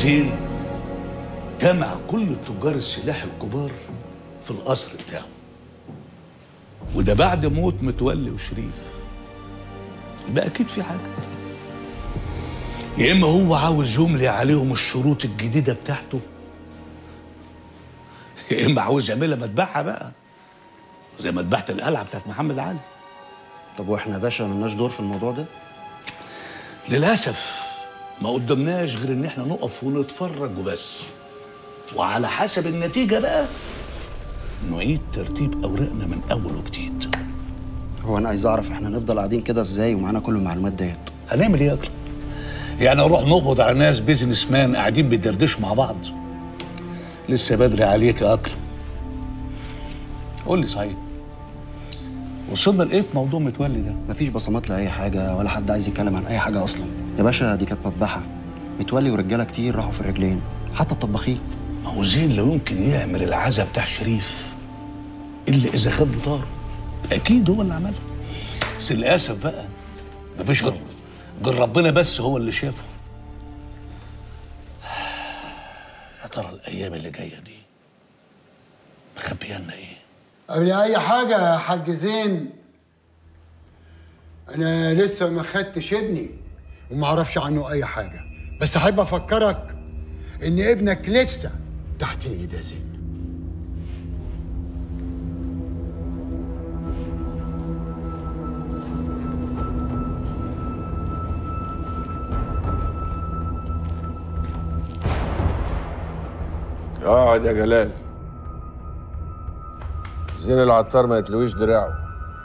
زين جمع كل تجار السلاح الكبار في القصر بتاعه وده بعد موت متولي وشريف يبقى اكيد في حاجه يا اما هو عاوز يملي عليهم الشروط الجديده بتاعته يا اما عاوز يعملها مذبحه بقى زي مذبحه القلعه بتاعت محمد علي طب واحنا يا باشا ملناش دور في الموضوع ده للاسف ما قدمناش غير ان احنا نقف ونتفرج وبس وعلى حسب النتيجه بقى نعيد ترتيب اوراقنا من اول وجديد هو انا عايز اعرف احنا نفضل قاعدين كده ازاي ومعانا كل المعلومات ديت هنعمل ايه يا اكرم يعني نروح نقبض على ناس بيزنس مان قاعدين بيدردشوا مع بعض لسه بدري عليك يا اكرم قول لي صحيح وصلنا لايه في موضوع متولي ده مفيش بصمات لاي حاجه ولا حد عايز يتكلم عن اي حاجه اصلا يا باشا دي كانت مذبحه متولي ورجاله كتير راحوا في الرجلين حتى الطباخين ما هو زين لو يمكن يعمل العزا بتاع شريف الا اذا خد بطاره اكيد هو اللي عملها بس للاسف بقى مفيش غير غير ربنا بس هو اللي شافه يا ترى الايام اللي جايه دي مخبيه لنا ايه قبل اي حاجه يا حاج زين انا لسه ما خدتش ابني وما اعرفش عنه اي حاجه بس احب افكرك ان ابنك لسه تحت ايد يا زين اقعد يا جلال زين العطار ما يتلويش دراعه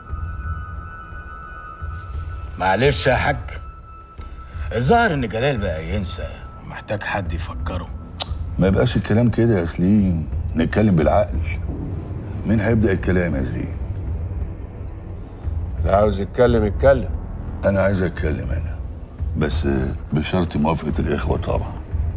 معلش يا حاج الظاهر ان جلال بقى ينسى محتاج حد يفكره ما يبقاش الكلام كده يا سليم نتكلم بالعقل مين هيبدأ الكلام يا زين اللي عاوز يتكلم يتكلم أنا عايز أتكلم أنا بس بشرط موافقة الإخوة طبعا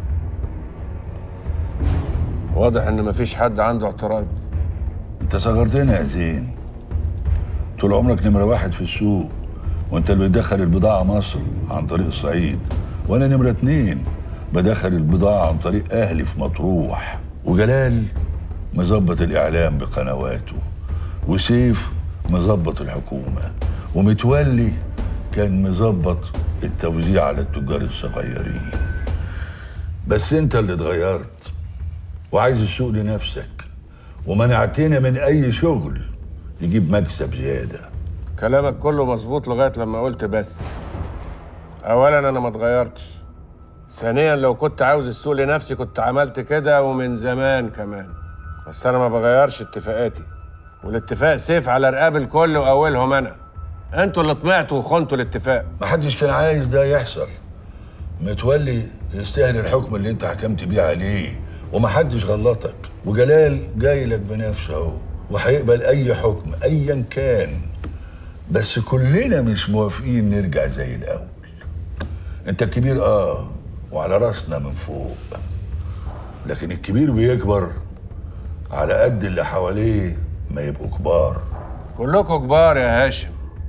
واضح ان مفيش حد عنده اعتراض أنت صغرتنا يا زين طول عمرك نمرة واحد في السوق وأنت اللي بتدخل البضاعة مصر عن طريق الصعيد وأنا نمرة اتنين بدخل البضاعة عن طريق أهلي في مطروح وجلال مظبط الإعلام بقنواته وسيف مظبط الحكومة ومتولي كان مظبط التوزيع على التجار الصغيرين بس انت اللي اتغيرت وعايز السوق لنفسك ومنعتنا من اي شغل يجيب مكسب زياده كلامك كله مظبوط لغايه لما قلت بس اولا انا ما اتغيرتش ثانيا لو كنت عاوز السوق لنفسي كنت عملت كده ومن زمان كمان بس انا ما بغيرش اتفاقاتي والاتفاق سيف على رقاب الكل واولهم انا انتوا اللي طمعتوا وخنتوا الاتفاق محدش كان عايز ده يحصل متولي يستاهل الحكم اللي انت حكمت بيه عليه ومحدش غلطك وجلال جاي لك بنفسه اهو وهيقبل اي حكم ايا كان بس كلنا مش موافقين نرجع زي الاول انت الكبير اه وعلى راسنا من فوق لكن الكبير بيكبر على قد اللي حواليه ما يبقوا كبار كلكم كبار يا هاشم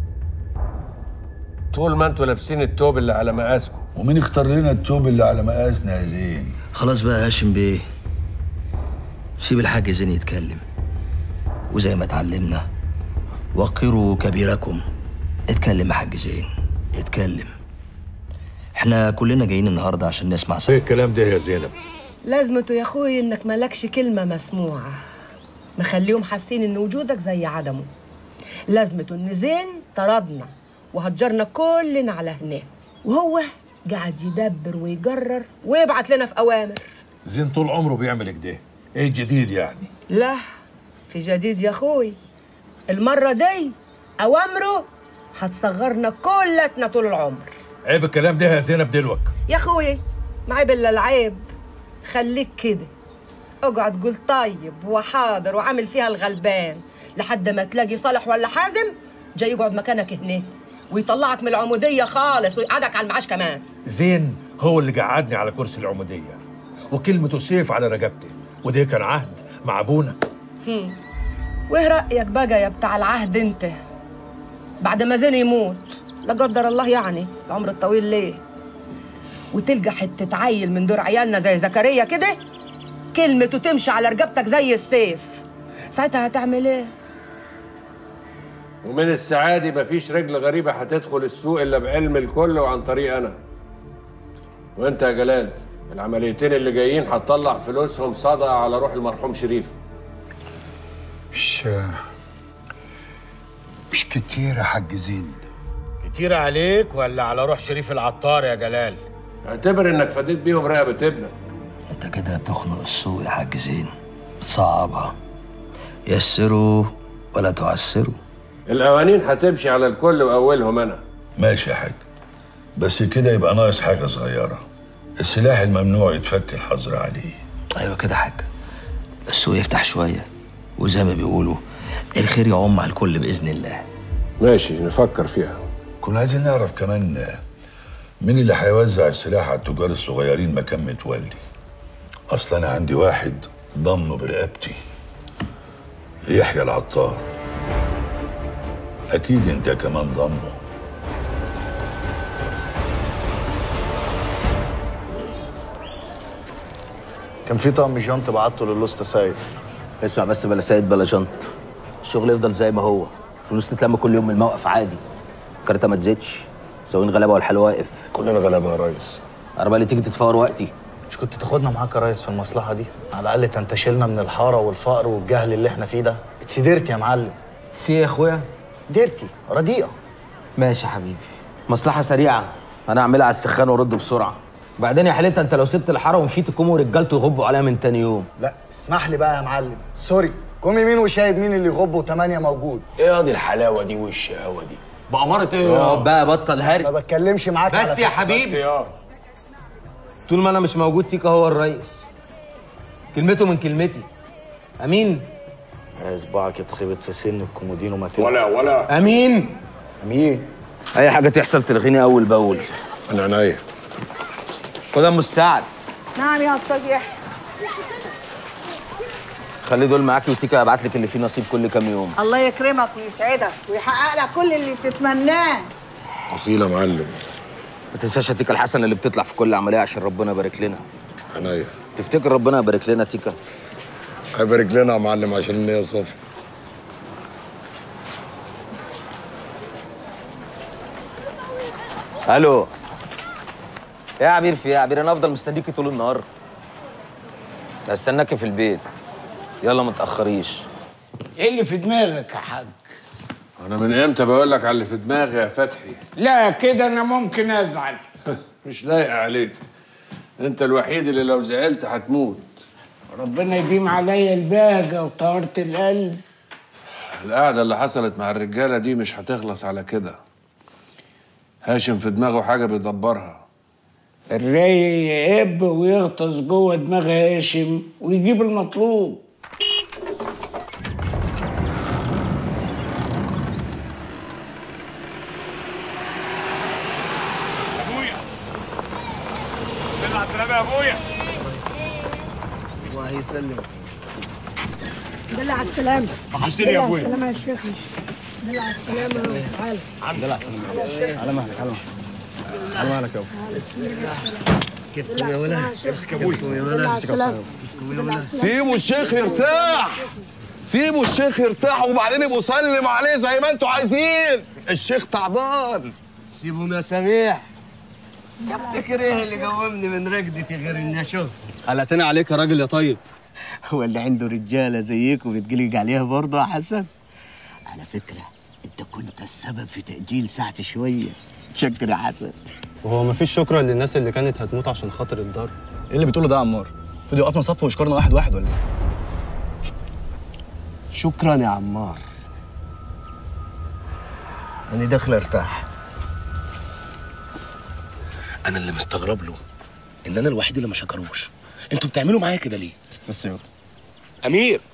طول ما انتوا لابسين التوب اللي على مقاسكم ومين اختار لنا التوب اللي على مقاسنا يا زين خلاص بقى يا هاشم بيه سيب الحاج زين يتكلم وزي ما اتعلمنا وقروا كبيركم اتكلم يا حاج زين اتكلم احنا كلنا جايين النهارده عشان نسمع ايه صوت الكلام ده يا زينب لازمته يا اخوي انك مالكش كلمه مسموعه مخليهم حاسين ان وجودك زي عدمه لازمته ان زين طردنا وهجرنا كلنا على هناك وهو قاعد يدبر ويجرر ويبعت لنا في اوامر زين طول عمره بيعمل كده ايه الجديد يعني لا في جديد يا اخوي المره دي اوامره هتصغرنا كلتنا طول العمر عيب الكلام ده يا زينب دلوك يا اخوي ما عيب الا العيب خليك كده اقعد قول طيب وحاضر وعامل فيها الغلبان لحد ما تلاقي صالح ولا حازم جاي يقعد مكانك هنا ويطلعك من العموديه خالص ويقعدك على المعاش كمان زين هو اللي قعدني على كرسي العمودية وكلمته سيف على رقبتي وده كان عهد مع ابونا هم. وايه رايك بقى يا بتاع العهد انت بعد ما زين يموت لا قدر الله يعني العمر الطويل ليه وتلقى حتة عيل من دور عيالنا زي زكريا كده كلمته تمشي على رقبتك زي السيف ساعتها هتعمل ايه؟ ومن الساعة دي مفيش رجل غريبة هتدخل السوق إلا بعلم الكل وعن طريق أنا وأنت يا جلال العمليتين اللي جايين هتطلع فلوسهم صدقة على روح المرحوم شريف مش مش كتير يا حاج زين كتير عليك ولا على روح شريف العطار يا جلال اعتبر إنك فديت بيهم رقبة ابنك انت كده بتخنق السوق يا حاج زين بتصعبها يسروا ولا تعسروا القوانين هتمشي على الكل وأولهم أنا ماشي يا حاج بس كده يبقى ناقص حاجة صغيرة السلاح الممنوع يتفك الحظر عليه ايوه كده يا حاج السوق يفتح شويه وزي ما بيقولوا الخير يعم على الكل باذن الله ماشي نفكر فيها كنا عايزين نعرف كمان مين اللي هيوزع السلاح على التجار الصغيرين مكان متولي اصل انا عندي واحد ضم برقبتي يحيى العطار اكيد انت كمان ضمه كان في طقم جنط بعته للوسطى سايب اسمع بس بلا سيد بلا جنط الشغل يفضل زي ما هو فلوس تتلم كل يوم من الموقف عادي الكارتة ما تزيدش سواقين غلابه والحال واقف كلنا غلابه يا ريس عربيه اللي تيجي تتفور وقتي مش كنت تاخدنا معاك يا ريس في المصلحه دي على الاقل تنتشلنا من الحاره والفقر والجهل اللي احنا فيه ده اتسدرت يا معلم سي يا اخويا ديرتي رديئه ماشي يا حبيبي مصلحة سريعة أنا أعملها على السخان وأرد بسرعة وبعدين يا حليتها أنت لو سبت الحارة ومشيت الكوم ورجالته يغبوا عليها من تاني يوم لا اسمح لي بقى يا معلم سوري كومي مين وشايب مين اللي يغب وتمانية موجود ايه ياضي الحلاوة دي والشقاوة دي بأمارة ايه اقعد بقى بطل هري ما بتكلمش معاك على بس يا فكرة. حبيبي يا طول ما أنا مش موجود تيكا هو الرئيس كلمته من كلمتي أمين صباعك يتخبط في سن الكومودين وما تلقى ولا ولا أمين مين أي حاجة تحصل تلغيني أول بأول أنا عينيا خد يا أم السعد نعم يا استاذ يحيى خلي دول معاكي وتيكا أبعت لك اللي فيه نصيب كل كام يوم الله يكرمك ويسعدك ويحقق لك كل اللي بتتمناه أصيلة معلم ما تنساش يا تيكا الحسنة اللي بتطلع في كل عملية عشان ربنا يبارك لنا عينيا تفتكر ربنا يبارك لنا تيكا هيبارك لنا يا معلم عشان النية صافية الو يا عبير في ايه يا عبير انا افضل مستنيكي طول النهار استناكي في البيت يلا ما تاخريش ايه اللي في دماغك يا حاج أنا من إمتى بقول لك على اللي في دماغي يا فتحي لا كده انا ممكن ازعل مش لايق عليك أنت الوحيد اللي لو زعلت هتموت ربنا يديم عليا البهجه وطهاره القلب القعدة اللي حصلت مع الرجالة دي مش هتخلص على كده هاشم في دماغه حاجة بيدبرها الراي يقب ويغطس جوه دماغ هاشم ويجيب المطلوب ابويا طلع السلامة يا ابويا الله يسلمك دل على السلامة وحشتني يا ابويا السلامة يا شيخ دل على السلامة تعالى على مهلك على مهلك على مهلك يا ابو كيفكم يا ولد امسك يا ابوي امسك يا ولد سيبوا الشيخ يرتاح سيبوا الشيخ يرتاح وبعدين يبقوا سلم عليه زي ما انتوا عايزين الشيخ تعبان سيبهم يا سميح تفتكر ايه اللي قومني من رقدتي غير اني اشوف قلقتني عليك يا راجل يا طيب هو اللي عنده رجاله زيكم بيتقلق عليها برضه يا حسن على فكره انت كنت السبب في تاجيل ساعتي شويه شكر يا حسن وهو مفيش شكرا للناس اللي كانت هتموت عشان خاطر الدار ايه اللي بتقوله ده يا عمار المفروض يوقفنا صف ويشكرنا واحد واحد ولا إيه؟ شكرا يا عمار انا داخل ارتاح انا اللي مستغرب له ان انا الوحيد اللي ما شكروش انتوا بتعملوا معايا كده ليه بس يا امير